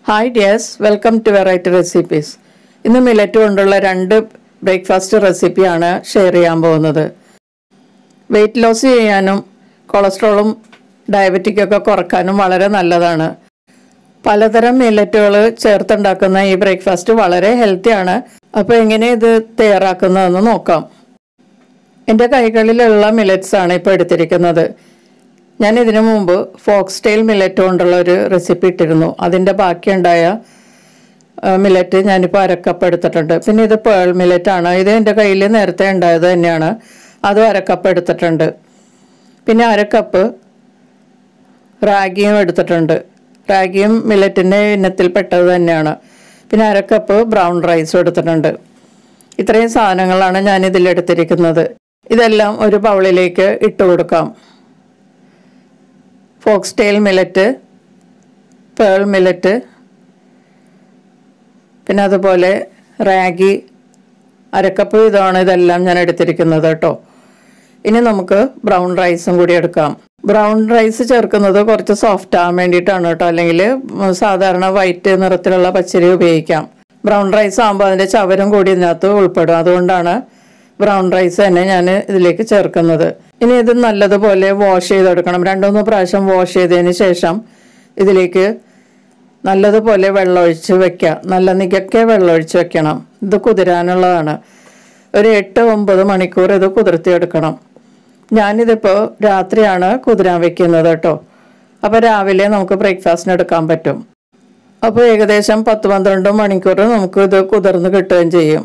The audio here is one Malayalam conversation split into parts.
hi dears welcome to variety recipes ഇന്ന് മില്ലറ്റ് കൊണ്ടുള്ള രണ്ട് ബ്രേക്ക്ഫാസ്റ്റ് റെസിപ്പിയാണ് ഷെയർ ചെയ്യാൻ പോകുന്നത് വെയിറ്റ് ലോസ് ചെയ്യാനും കൊളസ്ട്രോളും ഡയബറ്റിക്കൊക്കെ കുറക്കാനും വളരെ നല്ലതാണ് പലതരം മില്ലറ്റുകൾ ചേർത്തുണ്ടാക്കുന്ന ഈ ബ്രേക്ക്ഫാസ്റ്റ് വളരെ ഹെൽത്തിയാണ് അപ്പോൾ എങ്ങനെ ഇത് തയ്യാറാക്കുന്നതെന്ന് നോക്കാം എൻ്റെ കൈകളിലുള്ള മില്ലറ്റ്സ് ആണ് ഇപ്പോൾ എടുത്തിരിക്കുന്നത് ഞാൻ ഇതിനു മുമ്പ് ഫോക്സ് ടെയിൽ മില്ലറ്റ് കൊണ്ടുള്ള ഒരു റെസിപ്പി ഇട്ടിരുന്നു അതിൻ്റെ ബാക്കിയുണ്ടായ മില്ലറ്റ് ഞാനിപ്പോൾ അരക്കപ്പ് എടുത്തിട്ടുണ്ട് പിന്നെ ഇത് പേൾ മില്ലറ്റ് ആണ് ഇത് എൻ്റെ കയ്യിൽ നേരത്തെ ഉണ്ടായത് തന്നെയാണ് അതും അരക്കപ്പ് എടുത്തിട്ടുണ്ട് പിന്നെ അരക്കപ്പ് റാഗിയും എടുത്തിട്ടുണ്ട് റാഗിയും മില്ലറ്റിൻ്റെ ഇനത്തിൽപ്പെട്ടത് തന്നെയാണ് പിന്നെ അരക്കപ്പ് ബ്രൗൺ റൈസും എടുത്തിട്ടുണ്ട് ഇത്രയും സാധനങ്ങളാണ് ഞാൻ ഇതിലെടുത്തിരിക്കുന്നത് ഇതെല്ലാം ഒരു ബൗളിലേക്ക് ഇട്ട് കൊടുക്കാം fox tail millet pearl millet പിന്നെ അതുപോലെ റാഗി അരക്കപ്പ് വീതമാണ് ഇതെല്ലാം ഞാൻ എടുത്തിരിക്കുന്നത് കേട്ടോ ഇനി നമുക്ക് ബ്രൗൺ റൈസും കൂടി എടുക്കാം ബ്രൗൺ റൈസ് ചേർക്കുന്നത് കുറച്ച് സോഫ്റ്റ് ആകാൻ വേണ്ടിയിട്ടാണ് കേട്ടോ അല്ലെങ്കിൽ സാധാരണ വൈറ്റ് നിറത്തിലുള്ള പച്ചരി ഉപയോഗിക്കാം ബ്രൗൺ റൈസ് ആകുമ്പോൾ അതിൻ്റെ ചവരും കൂടി ഇതിനകത്ത് ഉൾപ്പെടും അതുകൊണ്ടാണ് ബ്രൗൺ റൈസ് തന്നെ ഞാൻ ഇതിലേക്ക് ചേർക്കുന്നത് ഇനി ഇത് നല്ലതുപോലെ വാഷ് ചെയ്തെടുക്കണം രണ്ടുമൂന്ന് പ്രാവശ്യം വാഷ് ചെയ്തതിന് ശേഷം ഇതിലേക്ക് നല്ലതുപോലെ വെള്ളമൊഴിച്ച് വെക്കുക നല്ല നികക്കെ വെള്ളമൊഴിച്ച് വെക്കണം ഇത് കുതിരാനുള്ളതാണ് ഒരു എട്ട് ഒമ്പത് മണിക്കൂർ ഇത് കുതിർത്തിയെടുക്കണം ഞാനിതിപ്പോൾ രാത്രിയാണ് കുതിരാൻ വെക്കുന്നത് കേട്ടോ അപ്പോൾ രാവിലെ നമുക്ക് ബ്രേക്ക്ഫാസ്റ്റിന് എടുക്കാൻ പറ്റും അപ്പോൾ ഏകദേശം പത്ത് പന്ത്രണ്ട് മണിക്കൂർ നമുക്ക് ഇത് കുതിർന്ന് കിട്ടുകയും ചെയ്യും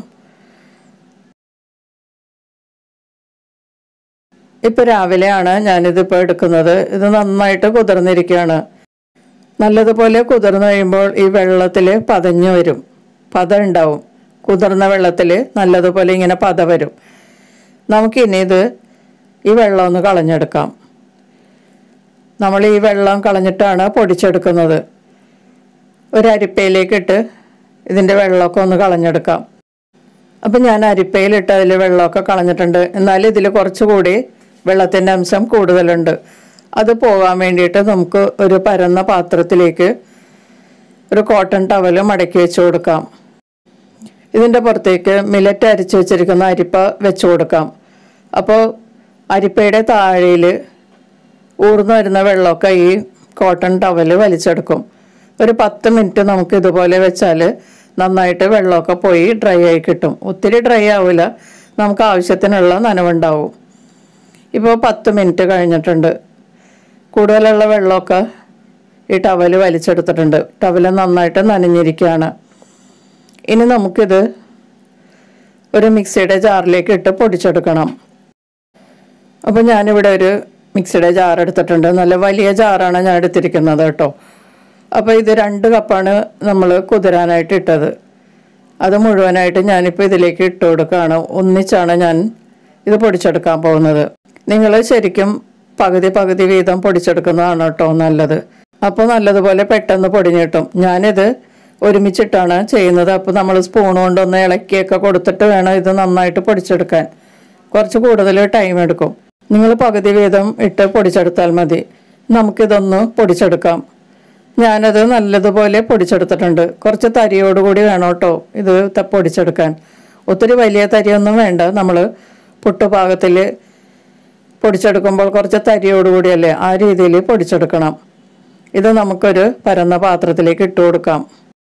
ഇപ്പോൾ രാവിലെയാണ് ഞാനിതിപ്പോൾ എടുക്കുന്നത് ഇത് നന്നായിട്ട് കുതിർന്നിരിക്കുകയാണ് നല്ലതുപോലെ കുതിർന്നു കഴിയുമ്പോൾ ഈ വെള്ളത്തിൽ പതഞ്ഞു വരും പത ഉണ്ടാവും കുതിർന്ന വെള്ളത്തിൽ നല്ലതുപോലെ ഇങ്ങനെ പത വരും നമുക്കിനി ഇത് ഈ വെള്ളം ഒന്ന് കളഞ്ഞെടുക്കാം നമ്മൾ ഈ വെള്ളം കളഞ്ഞിട്ടാണ് പൊടിച്ചെടുക്കുന്നത് ഒരു അരിപ്പയിലേക്കിട്ട് ഇതിൻ്റെ വെള്ളമൊക്കെ ഒന്ന് കളഞ്ഞെടുക്കാം അപ്പം ഞാൻ അരിപ്പയിലിട്ട് അതിൽ വെള്ളമൊക്കെ കളഞ്ഞിട്ടുണ്ട് എന്നാലും ഇതിൽ കുറച്ചുകൂടി വെള്ളത്തിൻ്റെ അംശം കൂടുതലുണ്ട് അത് പോകാൻ വേണ്ടിയിട്ട് നമുക്ക് ഒരു പരന്ന പാത്രത്തിലേക്ക് ഒരു കോട്ടൺ ടവൽ മടക്കി വെച്ച് കൊടുക്കാം ഇതിൻ്റെ പുറത്തേക്ക് മില്ലറ്റ് അരിച്ചു വെച്ചിരിക്കുന്ന അരിപ്പ വെച്ച് കൊടുക്കാം അപ്പോൾ അരിപ്പയുടെ താഴെയിൽ ഊർന്നു വരുന്ന വെള്ളമൊക്കെ ഈ കോട്ടൺ ടവൽ വലിച്ചെടുക്കും ഒരു പത്ത് മിനിറ്റ് നമുക്ക് ഇതുപോലെ വെച്ചാൽ നന്നായിട്ട് വെള്ളമൊക്കെ പോയി ഡ്രൈ ആയി കിട്ടും ഒത്തിരി ഡ്രൈ ആവില്ല നമുക്ക് ആവശ്യത്തിനുള്ള നനവുണ്ടാവും ഇപ്പോൾ പത്ത് മിനിറ്റ് കഴിഞ്ഞിട്ടുണ്ട് കൂടുതലുള്ള വെള്ളമൊക്കെ ഈ ടവൽ വലിച്ചെടുത്തിട്ടുണ്ട് ടവൽ നന്നായിട്ട് നനഞ്ഞിരിക്കുകയാണ് ഇനി നമുക്കിത് ഒരു മിക്സിയുടെ ജാറിലേക്ക് ഇട്ട് പൊടിച്ചെടുക്കണം അപ്പോൾ ഞാനിവിടെ ഒരു മിക്സിയുടെ ജാർ എടുത്തിട്ടുണ്ട് നല്ല വലിയ ജാറാണ് ഞാൻ എടുത്തിരിക്കുന്നത് കേട്ടോ അപ്പോൾ ഇത് രണ്ട് കപ്പാണ് നമ്മൾ കുതിരാനായിട്ട് ഇട്ടത് അത് മുഴുവനായിട്ട് ഞാനിപ്പോൾ ഇതിലേക്ക് ഇട്ട് കൊടുക്കുകയാണ് ഒന്നിച്ചാണ് ഞാൻ ഇത് പൊടിച്ചെടുക്കാൻ പോകുന്നത് നിങ്ങൾ ശരിക്കും പകുതി പകുതി വീതം പൊടിച്ചെടുക്കുന്നതാണ് കേട്ടോ നല്ലത് അപ്പോൾ നല്ലതുപോലെ പെട്ടെന്ന് പൊടിഞ്ഞ് കിട്ടും ഞാനിത് ഒരുമിച്ചിട്ടാണ് ചെയ്യുന്നത് അപ്പോൾ നമ്മൾ സ്പൂൺ കൊണ്ടൊന്ന് ഇളക്കിയൊക്കെ കൊടുത്തിട്ട് വേണം ഇത് നന്നായിട്ട് പൊടിച്ചെടുക്കാൻ കുറച്ച് കൂടുതൽ ടൈം എടുക്കും നിങ്ങൾ പകുതി വീതം ഇട്ട് പൊടിച്ചെടുത്താൽ മതി നമുക്കിതൊന്ന് പൊടിച്ചെടുക്കാം ഞാനത് നല്ലതുപോലെ പൊടിച്ചെടുത്തിട്ടുണ്ട് കുറച്ച് തരിയോടുകൂടി വേണം കേട്ടോ ഇത് ത- പൊടിച്ചെടുക്കാൻ ഒത്തിരി വലിയ തരിയൊന്നും വേണ്ട നമ്മൾ പുട്ടുപാകത്തിൽ പൊടിച്ചെടുക്കുമ്പോൾ കുറച്ച് തരിയോടുകൂടിയല്ലേ ആ രീതിയിൽ പൊടിച്ചെടുക്കണം ഇത് നമുക്കൊരു പരന്ന പാത്രത്തിലേക്ക് ഇട്ട് കൊടുക്കാം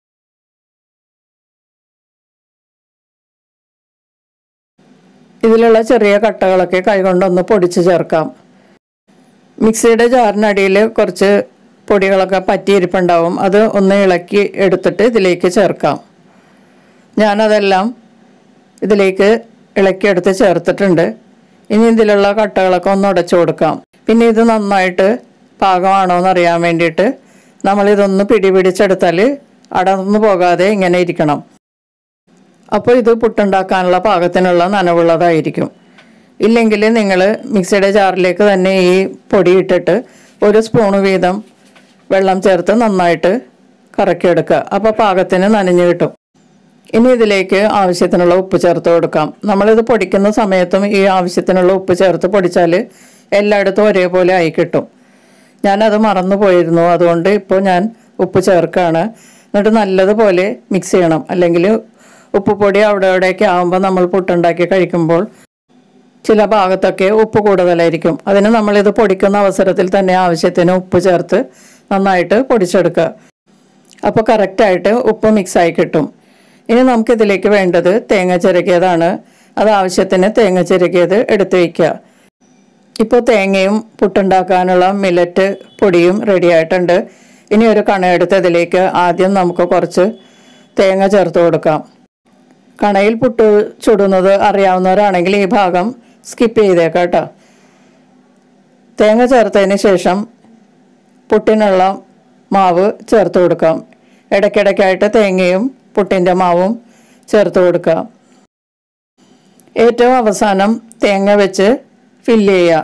ഇതിലുള്ള ചെറിയ കട്ടകളൊക്കെ കൈകൊണ്ടൊന്ന് പൊടിച്ച് ചേർക്കാം മിക്സിയുടെ ജാറിനടിയിൽ കുറച്ച് പൊടികളൊക്കെ പറ്റിയിരിപ്പുണ്ടാവും അത് ഒന്ന് ഇളക്കി എടുത്തിട്ട് ഇതിലേക്ക് ചേർക്കാം ഞാനതെല്ലാം ഇതിലേക്ക് ഇളക്കിയെടുത്ത് ചേർത്തിട്ടുണ്ട് ഇനി ഇതിലുള്ള കട്ടകളൊക്കെ ഒന്ന് ഉടച്ചു കൊടുക്കാം പിന്നെ ഇത് നന്നായിട്ട് പാകമാണോ എന്ന് അറിയാൻ വേണ്ടിയിട്ട് നമ്മളിതൊന്ന് പിടി പിടിച്ചെടുത്താൽ അടർന്നു പോകാതെ ഇങ്ങനെ ഇരിക്കണം അപ്പോൾ ഇത് പുട്ടുണ്ടാക്കാനുള്ള പാകത്തിനുള്ള നനവുള്ളതായിരിക്കും ഇല്ലെങ്കിൽ നിങ്ങൾ മിക്സിയുടെ ജാറിലേക്ക് തന്നെ ഈ പൊടി ഇട്ടിട്ട് ഒരു സ്പൂണ് വീതം വെള്ളം ചേർത്ത് നന്നായിട്ട് കറക്കിയെടുക്കുക അപ്പോൾ പാകത്തിന് നനഞ്ഞു കിട്ടും ഇനി ഇതിലേക്ക് ആവശ്യത്തിനുള്ള ഉപ്പ് ചേർത്ത് കൊടുക്കാം നമ്മളിത് പൊടിക്കുന്ന സമയത്തും ഈ ആവശ്യത്തിനുള്ള ഉപ്പ് ചേർത്ത് പൊടിച്ചാൽ എല്ലായിടത്തും ഒരേപോലെ ആയി കിട്ടും ഞാനത് മറന്നു പോയിരുന്നു അതുകൊണ്ട് ഇപ്പോൾ ഞാൻ ഉപ്പ് ചേർക്കാണ് എന്നിട്ട് നല്ലതുപോലെ മിക്സ് ചെയ്യണം അല്ലെങ്കിൽ ഉപ്പുപൊടി അവിടെ ഇവിടെയൊക്കെ ആകുമ്പോൾ നമ്മൾ പുട്ടുണ്ടാക്കി കഴിക്കുമ്പോൾ ചില ഭാഗത്തൊക്കെ ഉപ്പ് കൂടുതലായിരിക്കും അതിന് നമ്മളിത് പൊടിക്കുന്ന അവസരത്തിൽ തന്നെ ആവശ്യത്തിന് ഉപ്പ് ചേർത്ത് നന്നായിട്ട് പൊടിച്ചെടുക്കുക അപ്പോൾ കറക്റ്റായിട്ട് ഉപ്പ് മിക്സായി കിട്ടും ഇനി നമുക്കിതിലേക്ക് വേണ്ടത് തേങ്ങ ചിരകിയതാണ് അത് ആവശ്യത്തിന് തേങ്ങ ചിരകിയത് എടുത്തു വയ്ക്കുക ഇപ്പോൾ തേങ്ങയും പുട്ടുണ്ടാക്കാനുള്ള മില്ലറ്റ് പൊടിയും റെഡി ആയിട്ടുണ്ട് ഇനി ഒരു കണയെടുത്ത് ഇതിലേക്ക് ആദ്യം നമുക്ക് കുറച്ച് തേങ്ങ ചേർത്ത് കൊടുക്കാം കണയിൽ പുട്ട് ചുടുന്നത് അറിയാവുന്നവരാണെങ്കിൽ ഈ ഭാഗം സ്കിപ്പ് ചെയ്തേക്കാം കേട്ടോ തേങ്ങ ചേർത്തതിന് ശേഷം പുട്ടിനുള്ള മാവ് ചേർത്ത് കൊടുക്കാം ഇടയ്ക്കിടയ്ക്കായിട്ട് തേങ്ങയും പുട്ടിൻ്റെ മാവും ചേർത്ത് കൊടുക്കാം ഏറ്റവും അവസാനം തേങ്ങ വെച്ച് ഫില്ല് ചെയ്യുക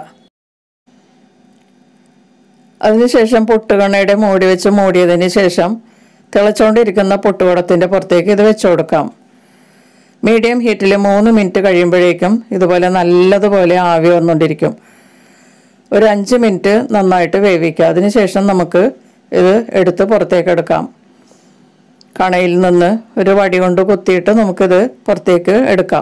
അതിനുശേഷം പുട്ടുകണ്ണയുടെ മൂടി വെച്ച് മൂടിയതിന് ശേഷം തിളച്ചുകൊണ്ടിരിക്കുന്ന പുട്ടുകുടത്തിൻ്റെ പുറത്തേക്ക് ഇത് വെച്ച് കൊടുക്കാം മീഡിയം ഹീറ്റിൽ മൂന്ന് മിനിറ്റ് കഴിയുമ്പോഴേക്കും ഇതുപോലെ നല്ലതുപോലെ ആവി വന്നുകൊണ്ടിരിക്കും ഒരു അഞ്ച് മിനിറ്റ് നന്നായിട്ട് വേവിക്കുക അതിനുശേഷം നമുക്ക് ഇത് എടുത്ത് പുറത്തേക്ക് എടുക്കാം കണയിൽ നിന്ന് ഒരു വടി കൊണ്ട് കുത്തിയിട്ട് നമുക്കിത് പുറത്തേക്ക് എടുക്കാം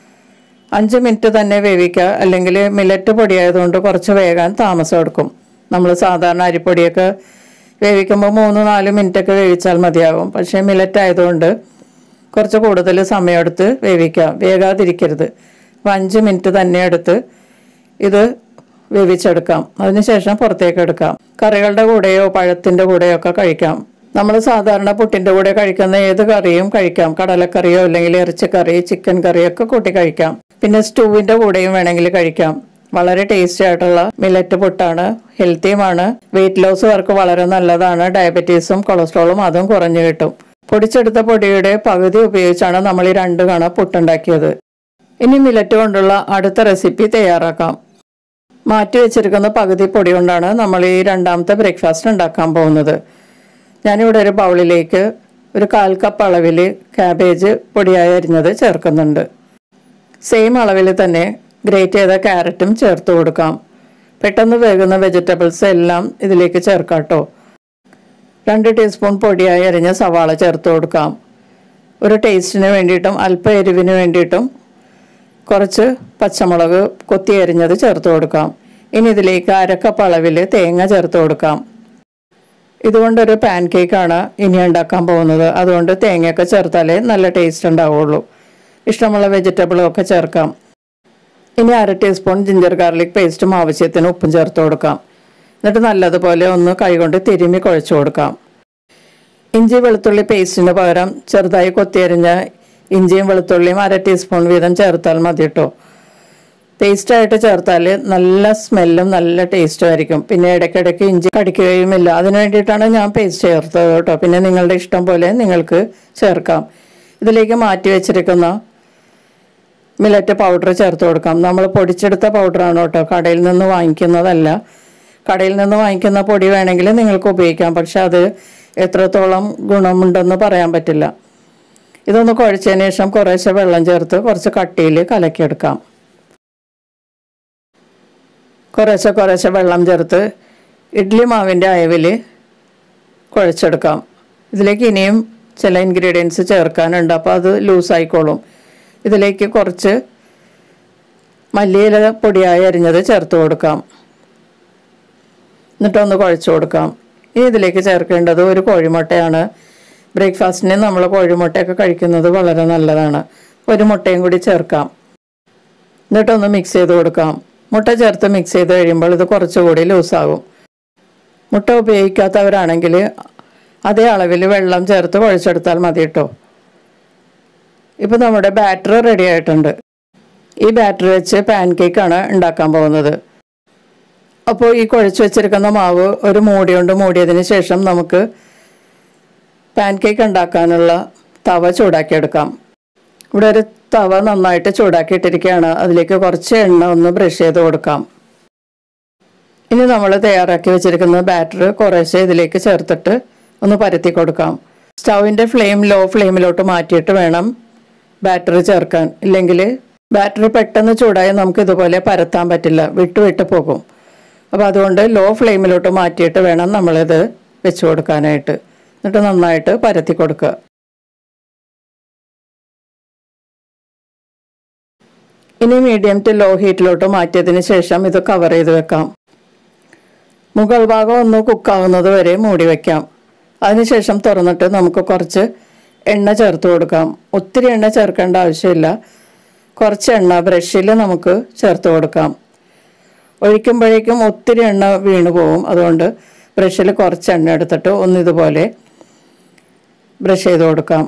അഞ്ച് മിനിറ്റ് തന്നെ വേവിക്കുക അല്ലെങ്കിൽ മില്ലറ്റ് പൊടിയായതുകൊണ്ട് കുറച്ച് വേകാൻ താമസം എടുക്കും നമ്മൾ സാധാരണ അരിപ്പൊടിയൊക്കെ വേവിക്കുമ്പോൾ മൂന്ന് നാല് മിനിറ്റൊക്കെ വേവിച്ചാൽ മതിയാകും പക്ഷേ മില്ലറ്റ് ആയതുകൊണ്ട് കുറച്ച് കൂടുതൽ സമയമെടുത്ത് വേവിക്കാം വേകാതിരിക്കരുത് അപ്പോൾ അഞ്ച് മിനിറ്റ് തന്നെ എടുത്ത് ഇത് വേവിച്ചെടുക്കാം അതിനുശേഷം പുറത്തേക്ക് എടുക്കാം കറികളുടെ കൂടെയോ പഴത്തിൻ്റെ കൂടെയോ ഒക്കെ കഴിക്കാം നമ്മൾ സാധാരണ പുട്ടിൻ്റെ കൂടെ കഴിക്കുന്ന ഏത് കറിയും കഴിക്കാം കടലക്കറിയോ അല്ലെങ്കിൽ ഇറച്ചിക്കറി ചിക്കൻ കറിയൊക്കെ കൂട്ടി കഴിക്കാം പിന്നെ സ്റ്റൂവിൻ്റെ കൂടെയും വേണമെങ്കിൽ കഴിക്കാം വളരെ ടേസ്റ്റി ആയിട്ടുള്ള മില്ലറ്റ് പുട്ടാണ് ഹെൽത്തിയുമാണ് വെയിറ്റ് ലോസുകാർക്ക് വളരെ നല്ലതാണ് ഡയബറ്റീസും കൊളസ്ട്രോളും അതും കുറഞ്ഞു കിട്ടും പൊടിച്ചെടുത്ത പൊടിയുടെ പകുതി ഉപയോഗിച്ചാണ് നമ്മൾ ഈ രണ്ട് കണ പുട്ടുണ്ടാക്കിയത് ഇനി മില്ലറ്റ് കൊണ്ടുള്ള അടുത്ത റെസിപ്പി തയ്യാറാക്കാം മാറ്റി വെച്ചിരിക്കുന്ന പകുതി പൊടി കൊണ്ടാണ് നമ്മൾ ഈ രണ്ടാമത്തെ ബ്രേക്ക്ഫാസ്റ്റ് ഉണ്ടാക്കാൻ പോകുന്നത് ഞാനിവിടെ ഒരു ബൗളിലേക്ക് ഒരു കാൽ കപ്പ് അളവിൽ ക്യാബേജ് പൊടിയായി അരിഞ്ഞത് ചേർക്കുന്നുണ്ട് സെയിം അളവിൽ തന്നെ ഗ്രേറ്റ് ചെയ്ത ക്യാരറ്റും ചേർത്ത് കൊടുക്കാം പെട്ടെന്ന് വേകുന്ന വെജിറ്റബിൾസ് എല്ലാം ഇതിലേക്ക് ചേർക്കാം കേട്ടോ രണ്ട് ടീസ്പൂൺ പൊടിയായി അരിഞ്ഞ സവാള ചേർത്ത് കൊടുക്കാം ഒരു ടേസ്റ്റിന് വേണ്ടിയിട്ടും അല്പ എരിവിന് വേണ്ടിയിട്ടും കുറച്ച് പച്ചമുളക് കൊത്തി അരിഞ്ഞത് ചേർത്ത് കൊടുക്കാം ഇനി ഇതിലേക്ക് അരക്കപ്പ് അളവിൽ തേങ്ങ ചേർത്ത് കൊടുക്കാം ഇതുകൊണ്ടൊരു പാൻ കേക്കാണ് ഇനി ഉണ്ടാക്കാൻ പോകുന്നത് അതുകൊണ്ട് തേങ്ങയൊക്കെ ചേർത്താലേ നല്ല ടേസ്റ്റ് ഉണ്ടാവുള്ളൂ ഇഷ്ടമുള്ള വെജിറ്റബിളും ഒക്കെ ചേർക്കാം ഇനി അര ടീസ്പൂൺ ജിഞ്ചർ ഗാർലിക് പേസ്റ്റും ആവശ്യത്തിന് ഉപ്പും ചേർത്ത് കൊടുക്കാം എന്നിട്ട് നല്ലതുപോലെ ഒന്ന് കൈകൊണ്ട് തിരുമ്മി കുഴച്ചു കൊടുക്കാം ഇഞ്ചി വെളുത്തുള്ളി പേസ്റ്റിന് പകരം ചെറുതായി കൊത്തിയരിഞ്ഞ ഇഞ്ചിയും വെളുത്തുള്ളിയും അര ടീസ്പൂൺ വീതം ചേർത്താൽ മതി കേട്ടോ പേസ്റ്റായിട്ട് ചേർത്താൽ നല്ല സ്മെല്ലും നല്ല ടേസ്റ്റും ആയിരിക്കും പിന്നെ ഇടയ്ക്കിടയ്ക്ക് ഇഞ്ചി കടിക്കുകയുമില്ല അതിന് വേണ്ടിയിട്ടാണ് ഞാൻ പേസ്റ്റ് ചേർത്തത് കേട്ടോ പിന്നെ നിങ്ങളുടെ ഇഷ്ടം പോലെ നിങ്ങൾക്ക് ചേർക്കാം ഇതിലേക്ക് മാറ്റി വെച്ചിരിക്കുന്ന മില്ലറ്റ് പൗഡർ ചേർത്ത് കൊടുക്കാം നമ്മൾ പൊടിച്ചെടുത്ത പൗഡറാണ് കേട്ടോ കടയിൽ നിന്ന് വാങ്ങിക്കുന്നതല്ല കടയിൽ നിന്ന് വാങ്ങിക്കുന്ന പൊടി വേണമെങ്കിൽ നിങ്ങൾക്ക് ഉപയോഗിക്കാം പക്ഷെ അത് എത്രത്തോളം ഗുണമുണ്ടെന്ന് പറയാൻ പറ്റില്ല ഇതൊന്ന് കുഴച്ചതിന് ശേഷം കുറേശ്ശെ വെള്ളം ചേർത്ത് കുറച്ച് കട്ടിയിൽ കലക്കിയെടുക്കാം കുറേശ്ശെ കുറേശ്ശെ വെള്ളം ചേർത്ത് ഇഡ്ഡലി മാവിൻ്റെ അയവിൽ കുഴച്ചെടുക്കാം ഇതിലേക്ക് ഇനിയും ചില ഇൻഗ്രീഡിയൻസ് ചേർക്കാനുണ്ട് അപ്പോൾ അത് ലൂസായിക്കോളും ഇതിലേക്ക് കുറച്ച് മല്ലിയില പൊടിയായി അരിഞ്ഞത് ചേർത്ത് കൊടുക്കാം എന്നിട്ടൊന്ന് കുഴച്ച് കൊടുക്കാം ഇനി ഇതിലേക്ക് ചേർക്കേണ്ടത് ഒരു കോഴിമുട്ടയാണ് ബ്രേക്ക്ഫാസ്റ്റിന് നമ്മൾ കോഴിമുട്ടയൊക്കെ കഴിക്കുന്നത് വളരെ നല്ലതാണ് ഒരു മുട്ടയും കൂടി ചേർക്കാം എന്നിട്ടൊന്ന് മിക്സ് ചെയ്ത് കൊടുക്കാം മുട്ട ചേർത്ത് മിക്സ് ചെയ്ത് കഴിയുമ്പോൾ ഇത് കുറച്ചുകൂടി ലൂസാകും മുട്ട ഉപയോഗിക്കാത്തവരാണെങ്കിൽ അതേ അളവിൽ വെള്ളം ചേർത്ത് കുഴച്ചെടുത്താൽ മതി കേട്ടോ ഇപ്പോൾ നമ്മുടെ ബാറ്റർ റെഡി ആയിട്ടുണ്ട് ഈ ബാറ്റർ വെച്ച് പാൻ കേക്കാണ് ഉണ്ടാക്കാൻ പോകുന്നത് അപ്പോൾ ഈ കുഴച്ച് വെച്ചിരിക്കുന്ന മാവ് ഒരു മൂടി കൊണ്ട് മൂടിയതിന് ശേഷം നമുക്ക് പാൻ കേക്ക് ഉണ്ടാക്കാനുള്ള തവ ചൂടാക്കിയെടുക്കാം ഇവിടെ ഒരു തവ നന്നായിട്ട് ചൂടാക്കിയിട്ടിരിക്കുകയാണ് അതിലേക്ക് കുറച്ച് എണ്ണ ഒന്ന് ബ്രഷ് ചെയ്ത് കൊടുക്കാം ഇനി നമ്മൾ തയ്യാറാക്കി വെച്ചിരിക്കുന്ന ബാറ്റർ കുറേശ്ശെ ഇതിലേക്ക് ചേർത്തിട്ട് ഒന്ന് പരത്തി കൊടുക്കാം സ്റ്റൗവിൻ്റെ ഫ്ലെയിം ലോ ഫ്ലെയിമിലോട്ട് മാറ്റിയിട്ട് വേണം ബാറ്റർ ചേർക്കാൻ ഇല്ലെങ്കിൽ ബാറ്റർ പെട്ടെന്ന് ചൂടായി നമുക്ക് ഇതുപോലെ പരത്താൻ പറ്റില്ല വിട്ട് വിട്ട് പോകും അപ്പോൾ അതുകൊണ്ട് ലോ ഫ്ലെയിമിലോട്ട് മാറ്റിയിട്ട് വേണം നമ്മളിത് വെച്ച് കൊടുക്കാനായിട്ട് എന്നിട്ട് നന്നായിട്ട് പരത്തി കൊടുക്കുക ഇനി മീഡിയം ടു ലോ ഹീറ്റിലോട്ട് മാറ്റിയതിന് ശേഷം ഇത് കവർ ചെയ്ത് വെക്കാം മുകൾ ഭാഗം ഒന്ന് കുക്കാവുന്നത് വരെ മൂടി വെക്കാം അതിനുശേഷം തുറന്നിട്ട് നമുക്ക് കുറച്ച് എണ്ണ ചേർത്ത് കൊടുക്കാം ഒത്തിരി എണ്ണ ചേർക്കേണ്ട ആവശ്യമില്ല കുറച്ച് എണ്ണ ബ്രഷിൽ നമുക്ക് ചേർത്ത് കൊടുക്കാം ഒഴിക്കുമ്പോഴേക്കും ഒത്തിരി എണ്ണ വീണു പോകും അതുകൊണ്ട് ബ്രഷിൽ കുറച്ച് എണ്ണ എടുത്തിട്ട് ഒന്ന് ഇതുപോലെ ബ്രഷ് ചെയ്ത് കൊടുക്കാം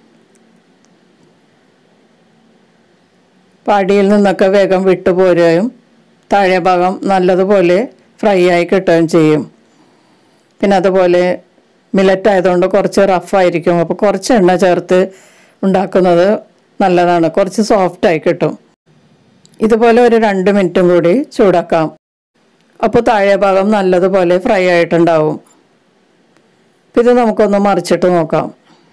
പാടിയിൽ നിന്നൊക്കെ വേഗം വിട്ടുപോരുകയും താഴെ ഭാഗം നല്ലതുപോലെ ഫ്രൈ ആയി കിട്ടുകയും ചെയ്യും പിന്നെ അതുപോലെ മില്ലറ്റ് ആയതുകൊണ്ട് കുറച്ച് റഫായിരിക്കും അപ്പോൾ കുറച്ച് എണ്ണ ചേർത്ത് ഉണ്ടാക്കുന്നത് നല്ലതാണ് കുറച്ച് സോഫ്റ്റായി കിട്ടും ഇതുപോലെ ഒരു രണ്ട് മിനിറ്റും കൂടി ചൂടാക്കാം അപ്പോൾ താഴെ ഭാഗം നല്ലതുപോലെ ഫ്രൈ ആയിട്ടുണ്ടാവും ഇത് നമുക്കൊന്ന് മറിച്ചിട്ട് നോക്കാം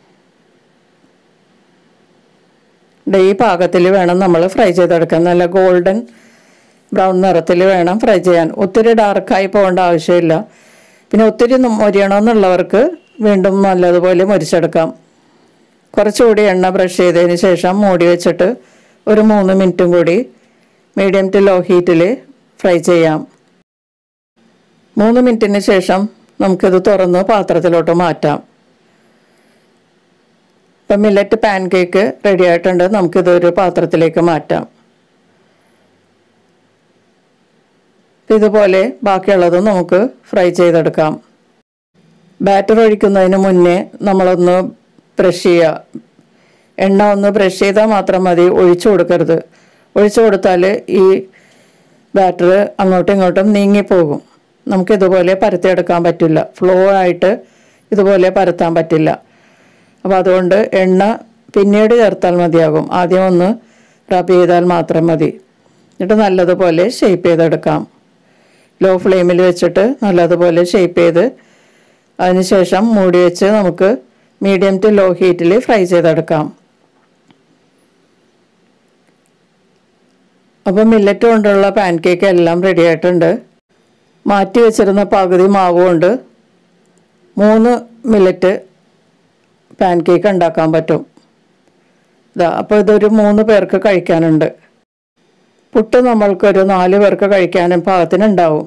ഈ പാകത്തിൽ വേണം നമ്മൾ ഫ്രൈ ചെയ്തെടുക്കാൻ നല്ല ഗോൾഡൻ ബ്രൗൺ നിറത്തിൽ വേണം ഫ്രൈ ചെയ്യാൻ ഒത്തിരി ഡാർക്കായി പോകേണ്ട ആവശ്യമില്ല പിന്നെ ഒത്തിരി മൊരിയണമെന്നുള്ളവർക്ക് വീണ്ടും നല്ലതുപോലെ മൊരിച്ചെടുക്കാം കുറച്ചുകൂടി എണ്ണ ബ്രഷ് ചെയ്തതിന് ശേഷം മൂടി വെച്ചിട്ട് ഒരു മൂന്ന് മിനിറ്റും കൂടി മീഡിയം ടു ലോ ഹീറ്റിൽ ഫ്രൈ ചെയ്യാം മൂന്ന് മിനിറ്റിന് ശേഷം നമുക്കിത് തുറന്ന് പാത്രത്തിലോട്ട് മാറ്റാം ഇപ്പം മില്ലറ്റ് പാൻ കേക്ക് റെഡി ആയിട്ടുണ്ട് നമുക്കിതൊരു പാത്രത്തിലേക്ക് മാറ്റാം ഇതുപോലെ ബാക്കിയുള്ളതും നമുക്ക് ഫ്രൈ ചെയ്തെടുക്കാം ബാറ്റർ ഒഴിക്കുന്നതിന് മുന്നേ നമ്മളൊന്ന് ബ്രഷ് ചെയ്യുക എണ്ണ ഒന്ന് ബ്രഷ് ചെയ്താൽ മാത്രം മതി ഒഴിച്ചു കൊടുക്കരുത് ഒഴിച്ചു കൊടുത്താൽ ഈ ബാറ്റർ അങ്ങോട്ടും ഇങ്ങോട്ടും നീങ്ങിപ്പോകും നമുക്കിതുപോലെ പരത്തിയെടുക്കാൻ പറ്റില്ല ഫ്ലോ ആയിട്ട് ഇതുപോലെ പരത്താൻ പറ്റില്ല അപ്പോൾ അതുകൊണ്ട് എണ്ണ പിന്നീട് ചേർത്താൽ മതിയാകും ആദ്യം ഒന്ന് റബ് ചെയ്താൽ മാത്രം മതി എന്നിട്ട് നല്ലതുപോലെ ഷേപ്പ് ചെയ്തെടുക്കാം ലോ ഫ്ലെയിമിൽ വെച്ചിട്ട് നല്ലതുപോലെ ഷേപ്പ് ചെയ്ത് അതിനുശേഷം മൂടി വെച്ച് നമുക്ക് മീഡിയം ടു ലോ ഹീറ്റിൽ ഫ്രൈ ചെയ്തെടുക്കാം അപ്പോൾ മില്ലറ്റ് കൊണ്ടുള്ള പാൻ കേക്ക് എല്ലാം റെഡി ആയിട്ടുണ്ട് മാറ്റി വെച്ചിരുന്ന പകുതി മാവ് കൊണ്ട് മൂന്ന് മില്ലറ്റ് പാൻ കേക്ക് ഉണ്ടാക്കാൻ പറ്റും ഇതാ അപ്പോൾ ഇതൊരു മൂന്ന് പേർക്ക് കഴിക്കാനുണ്ട് പുട്ട് നമ്മൾക്കൊരു നാല് പേർക്ക് കഴിക്കാനും പാകത്തിനുണ്ടാവും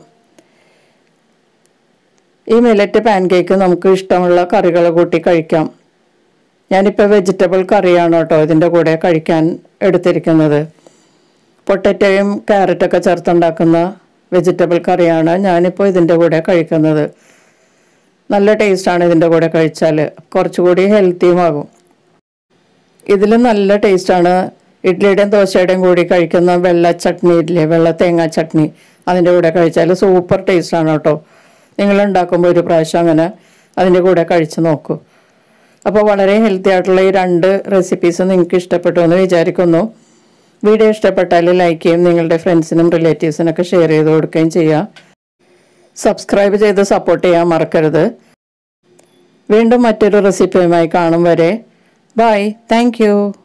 ഈ മില്ലറ്റ് പാൻ കേക്ക് നമുക്ക് ഇഷ്ടമുള്ള കറികൾ കൂട്ടി കഴിക്കാം ഞാനിപ്പോൾ വെജിറ്റബിൾ കറിയാണ് കേട്ടോ ഇതിൻ്റെ കൂടെ കഴിക്കാൻ എടുത്തിരിക്കുന്നത് പൊട്ടറ്റോയും ക്യാരറ്റൊക്കെ ചേർത്തുണ്ടാക്കുന്ന വെജിറ്റബിൾ കറിയാണ് ഞാനിപ്പോൾ ഇതിൻ്റെ കൂടെ കഴിക്കുന്നത് നല്ല ടേസ്റ്റാണ് ഇതിൻ്റെ കൂടെ കഴിച്ചാൽ കുറച്ചുകൂടി ഹെൽത്തിയുമാകും ഇതിൽ നല്ല ടേസ്റ്റാണ് ഇഡ്ലിയുടെയും ദോശയുടെയും കൂടി കഴിക്കുന്ന വെള്ള ചട്നി ഇഡ്ലി വെള്ള തേങ്ങാ ചട്നി അതിൻ്റെ കൂടെ കഴിച്ചാൽ സൂപ്പർ ടേസ്റ്റാണ് കേട്ടോ നിങ്ങൾ ഉണ്ടാക്കുമ്പോൾ ഒരു പ്രാവശ്യം അങ്ങനെ അതിൻ്റെ കൂടെ കഴിച്ച് നോക്കൂ അപ്പോൾ വളരെ ഹെൽത്തി ആയിട്ടുള്ള ഈ രണ്ട് റെസിപ്പീസ് നിങ്ങൾക്ക് ഇഷ്ടപ്പെട്ടു എന്ന് വിചാരിക്കുന്നു വീഡിയോ ഇഷ്ടപ്പെട്ടാൽ ലൈക്ക് ചെയ്യും നിങ്ങളുടെ ഫ്രണ്ട്സിനും റിലേറ്റീവ്സിനൊക്കെ ഷെയർ ചെയ്ത് കൊടുക്കുകയും ചെയ്യുക സബ്സ്ക്രൈബ് ചെയ്ത് സപ്പോർട്ട് ചെയ്യാൻ മറക്കരുത് വീണ്ടും മറ്റൊരു റെസിപ്പിയുമായി കാണും വരെ ബൈ താങ്ക്